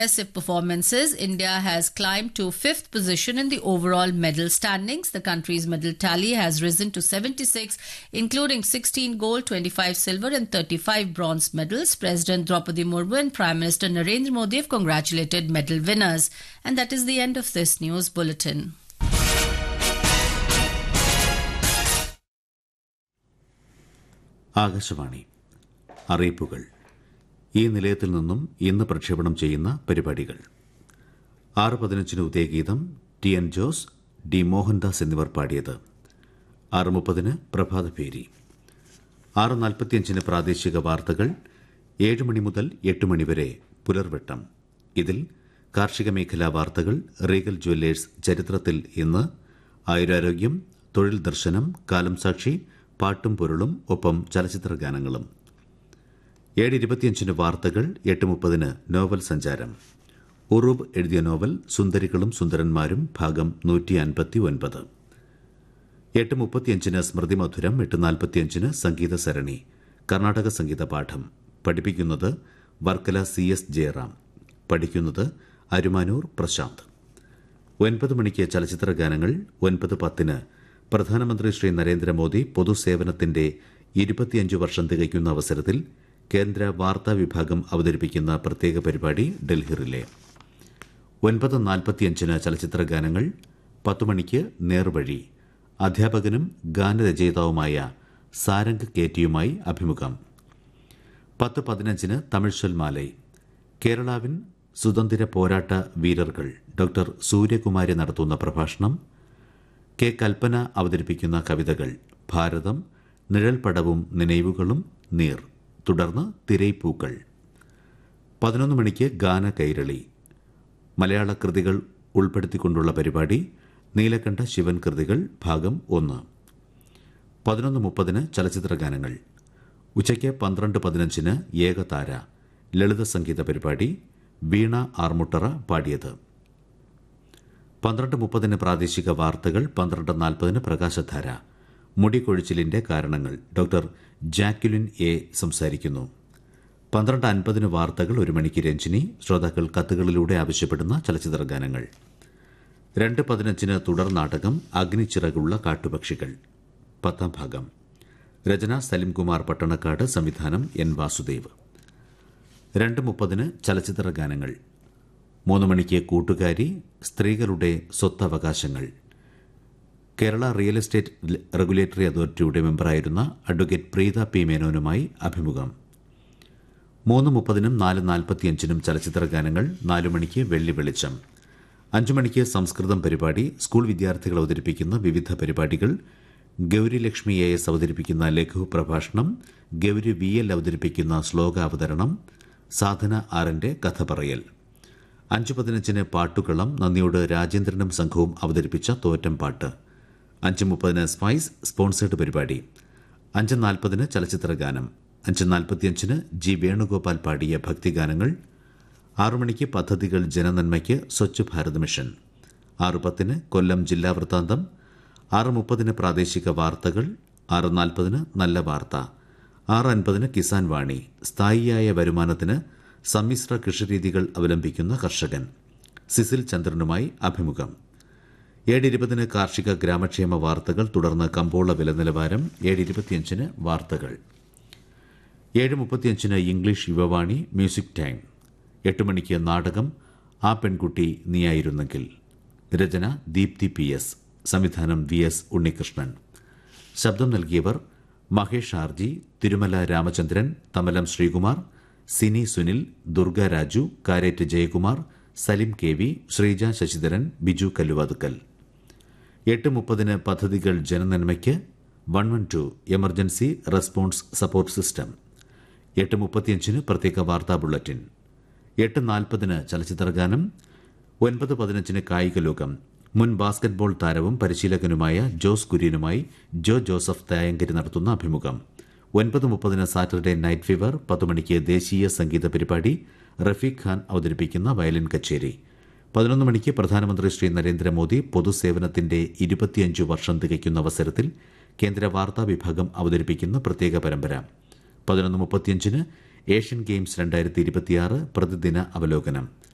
impressive performances, India has climbed to fifth position in the overall medal standings. The country's medal tally has risen to 76, including 16 gold, 25 silver, and 35 bronze medals. President Draupadi Murmu and Prime Minister Narendra Modi have congratulated medal winners. And that is the end of this news bulletin. Akashvani അറിയിപ്പുകൾ ഈ നിലയത്തിൽ നിന്നും ഇന്ന് പ്രക്ഷേപണം ചെയ്യുന്ന പരിപാടികൾ ആറ് പതിനഞ്ചിന് ഉദയഗീതം T N Jose D Mohandas എന്നിവർ പാടിയത് ആറ് മുപ്പതിന് പ്രഭാതപേരി ആറ് നാൽപ്പത്തിയഞ്ചിന് പ്രാദേശിക വാർത്തകൾ ഏഴ് മണി മുതൽ എട്ട് മണിവരെ പുലർവെട്ടം ഇതിൽ കാർഷിക മേഖലാ വാർത്തകൾ റീഗൽ ജ്വല്ലേഴ്സ് ചരിത്രത്തിൽ ഇന്ന് ആയുരാരോഗ്യം തൊഴിൽ ദർശനം കാലം സാക്ഷി പാട്ടും പൊരുളും ഒപ്പം ചലച്ചിത്ര ഗാനങ്ങളും ഏഴ് ഇരുപത്തിയഞ്ചിന് വാർത്തകൾ എട്ട് മുപ്പതിന് നോവൽ സഞ്ചാരം ഉറൂബ് എഴുതിയ നോവൽ സുന്ദരികളും സുന്ദരന്മാരും ഭാഗം നൂറ്റി അൻപത്തി ഒൻപത് എട്ട് മുപ്പത്തിയഞ്ചിന് സ്മൃതി മധുരം എട്ട് നാൽപ്പത്തിയഞ്ചിന് സംഗീത സരണി കർണാടക സംഗീത പാഠം പഠിപ്പിക്കുന്നത് വർക്കല സി എസ് ജയറാം പഠിക്കുന്നത് അരുമാനൂർ പ്രശാന്ത് ഒൻപത് മണിക്ക് ചലച്ചിത്ര ഗാനങ്ങൾ ഒൻപത് പത്തിന് പ്രധാനമന്ത്രി ശ്രീ നരേന്ദ്രമോദി പൊതുസേവനത്തിന്റെ ഇരുപത്തിയഞ്ച് വർഷം തികയ്ക്കുന്ന അവസരത്തിൽ കേന്ദ്ര വാർത്താ വിഭാഗം അവതരിപ്പിക്കുന്ന പ്രത്യേക പരിപാടി ഡൽഹി റിലേ ഒൻപത് നാൽപ്പത്തിയഞ്ചിന് ചലച്ചിത്ര ഗാനങ്ങൾ പത്ത് മണിക്ക് നേർവഴി അധ്യാപകനും ഗാനരചയിതാവുമായ സാരംഗ് കേറ്റിയുമായി അഭിമുഖം പത്ത് പതിനഞ്ചിന് തമിഴ് സൊൽമാലൈ കേരളാവിൻ സുതന്ത്ര പോരാട്ട വീരர்கள் ഡോക്ടർ സൂര്യകുമാരി നടത്തുന്ന പ്രഭാഷണം കെ കൽപ്പന അവതരിപ്പിക്കുന്ന കവിതകൾ ഭാരതം നിഴൽപ്പടവും നിனைവുകളും നീർ തുടർന്ന് തിരൈപ്പൂക്കൾ പതിനൊന്ന് മണിക്ക് ഗാന കൈരളി മലയാള കൃതികൾ ഉൾപ്പെടുത്തിക്കൊണ്ടുള്ള പരിപാടി നീലകണ്ഠ ശിവൻ കൃതികൾ ഭാഗം ഒന്ന് പതിനൊന്ന് മുപ്പതിന് ചലച്ചിത്ര ഗാനങ്ങൾ ഉച്ചയ്ക്ക് പന്ത്രണ്ട് പതിനഞ്ചിന് ഏകതാര ലളിത സംഗീത പരിപാടി വീണ ആർമുട്ടറ പാടിയത് പന്ത്രണ്ട് മുപ്പതിന് പ്രാദേശിക വാർത്തകൾ പന്ത്രണ്ട് നാൽപ്പതിന് പ്രകാശധാര മുടികൊഴിച്ചിലിന്റെ കാരണങ്ങൾ ഡോക്ടർ ജാക്യുലിൻ എ സംസാരിക്കുന്നു പന്ത്രണ്ട് അൻപതിന് വാർത്തകൾ ഒരു മണിക്ക് രഞ്ജിനി ശ്രോതാക്കൾ കത്തുകളിലൂടെ ആവശ്യപ്പെടുന്ന ചലച്ചിത്ര ഗാനങ്ങൾ രണ്ട് പതിനഞ്ചിന് തുടർ നാടകം അഗ്നിച്ചിറകുള്ള കാട്ടുപക്ഷികൾ പത്താം ഭാഗം രചന സലിംകുമാർ പട്ടണക്കാട് സംവിധാനം എൻ വാസുദേവ് രണ്ട് മുപ്പതിന് ചലച്ചിത്ര ഗാനങ്ങൾ മൂന്ന് മണിക്ക് കൂട്ടുകാരി സ്ത്രീകളുടെ സ്വത്തവകാശങ്ങൾ കേരള റിയൽ എസ്റ്റേറ്റ് റെഗുലേറ്ററി അതോറിറ്റിയുടെ മെമ്പറായിരുന്ന അഡ്വക്കേറ്റ് പ്രീത പി മേനോനുമായി അഭിമുഖം മൂന്ന് മുപ്പതിനും നാല് നാൽപ്പത്തിയഞ്ചിനും ചലച്ചിത്ര ഗാനങ്ങൾ നാലു മണിക്ക് വെള്ളി വെളിച്ചം അഞ്ചു മണിക്ക് സംസ്കൃതം പരിപാടി സ്കൂൾ വിദ്യാർത്ഥികൾ അവതരിപ്പിക്കുന്ന വിവിധ പരിപാടികൾ ഗൗരി ലക്ഷ്മി എ എസ് അവതരിപ്പിക്കുന്ന ലഘു പ്രഭാഷണം ഗൗരി വി എൽ അവതരിപ്പിക്കുന്ന ശ്ലോകാവതരണം സാധന ആറിന്റെ കഥ പറയൽ അഞ്ചു പതിനഞ്ചിന് പാട്ടുകളം നന്ദിയോട് രാജേന്ദ്രനും സംഘവും അവതരിപ്പിച്ച തോറ്റം പാട്ട് അഞ്ച് മുപ്പതിന് സ്പൈസ് സ്പോൺസേഡ് പരിപാടി അഞ്ച് നാൽപ്പതിന് ചലച്ചിത്ര ഗാനം അഞ്ച് നാൽപ്പത്തിയഞ്ചിന് ജി വേണുഗോപാൽ പാടിയ ഭക്തിഗാനങ്ങൾ ആറു മണിക്ക് പദ്ധതികൾ ജനനന്മയ്ക്ക് സ്വച്ഛ് ഭാരത് മിഷൻ ആറ് പത്തിന് കൊല്ലം ജില്ലാ വൃത്താന്തം ആറ് മുപ്പതിന് പ്രാദേശിക വാർത്തകൾ ആറ് നാൽപ്പതിന് നല്ല വാർത്ത ആറ് അൻപതിന് കിസാൻ വാണി സ്ഥായിയായ വരുമാനത്തിന് സമ്മിശ്ര കൃഷിരീതികൾ അവലംബിക്കുന്ന കർഷകൻ സിസിൽ ചന്ദ്രനുമായി അഭിമുഖം ഏഴ് ഇരുപതിന് കാർഷിക ഗ്രാമക്ഷേമ വാർത്തകൾ തുടർന്ന് കമ്പോള വില നിലവാരം ഏഴ് ഇരുപത്തിയഞ്ചിന് വാർത്തകൾ ഏഴ് മുപ്പത്തിയഞ്ചിന് ഇംഗ്ലീഷ് യുവവാണി മ്യൂസിക് ടൈം എട്ട് മണിക്ക് നാടകം ആ പെൺകുട്ടി നീയായിരുന്നെങ്കിൽ രചന ദീപ്തി പി എസ് സംവിധാനം വി എസ് ഉണ്ണികൃഷ്ണൻ ശബ്ദം നൽകിയവർ Mahesh R G Thirumala Ramachandran Thamalam Sreekumar Sini Sunil Durga Raju Karette Jayakumar Salim K V Sreeja Sasidharan Biju Kalluvathukkal എട്ട് മുപ്പതിന് പദ്ധതികൾ ജനനന്മയ്ക്ക് one one two emergency response support system എട്ട് മുപ്പത്തിയഞ്ചിന് പ്രത്യേക വാർത്താ ബുള്ളറ്റിൻ എട്ട് നാൽപ്പതിന് ചലച്ചിത്ര ഗാനം ഒൻപത് പതിനഞ്ചിന് കായിക ലോകം മുൻ ബാസ്കറ്റ്ബോൾ താരവും പരിശീലകനുമായ ജോസ് കുര്യനുമായി ജോ ജോസഫ് തായങ്കരി നടത്തുന്ന അഭിമുഖം ഒൻപത് മുപ്പതിന് സാറ്റർഡേ നൈറ്റ് ഫീവർ പത്ത് മണിക്ക് ദേശീയ സംഗീത പരിപാടി റഫീഖ് ഖാൻ അവതരിപ്പിക്കുന്ന വയലിൻ കച്ചേരി പതിനൊന്ന് മണിക്ക് പ്രധാനമന്ത്രി ശ്രീ നരേന്ദ്രമോദി പൊതുസേവനത്തിന്റെ ഇരുപത്തിയഞ്ച് വർഷം തികയ്ക്കുന്ന അവസരത്തിൽ കേന്ദ്ര വാർത്താ വിഭാഗം അവതരിപ്പിക്കുന്ന പ്രത്യേക പരമ്പര പതിനൊന്ന് മുപ്പത്തിയഞ്ചിന് ഏഷ്യൻ ഗെയിംസ് രണ്ടായിരത്തി ഇരുപത്തിയാറ് പ്രതിദിന അവലോകനം